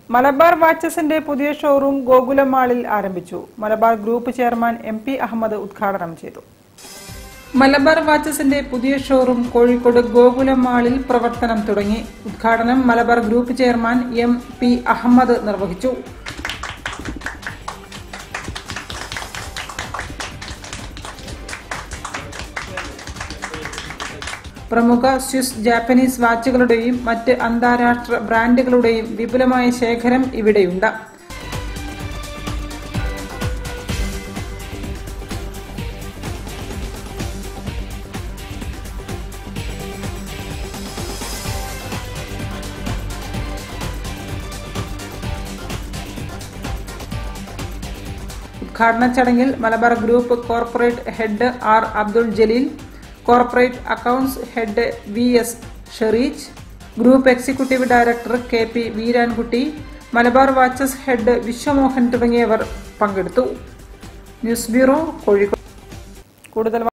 മലബാർ വാച്ചസിന്റെ പുതിയ ഷോറൂം ഗോകുലം മാളിൽ ആരംഭിച്ചു Malabar group chairman M P Ahmed ഉദ്ഘാടനം ചെയ്തു മലബാർ വാച്ചസിന്റെ പുതിയ ഷോറൂം കോഴിക്കോട് ഗോകുലം മാളിൽ പ്രവർത്തനം തുടങ്ങി ഉദ്ഘാടനം Malabar group chairman M P Ahmed നിർവഹിച്ചു പ്രമുഖ സ്വിസ് ജാപ്പനീസ് വാച്ചുകളുടെയും മറ്റ് അന്താരാഷ്ട്ര ബ്രാൻഡുകളുടെയും വിപുലമായ ശേഖരം ഇവിടെയുണ്ട് ഉദ്ഘാടന ചടങ്ങിൽ Malabar group corporate head R Abdul Jaleel corporate accounts head V S Shereej group executive director K P Veerankutty Malabar watches head Vishwamohan തുടങ്ങിയവർ പങ്കെടുത്തു ന്യൂസ് ബ്യൂറോ കോഴിക്കോട് കൂടുതൽ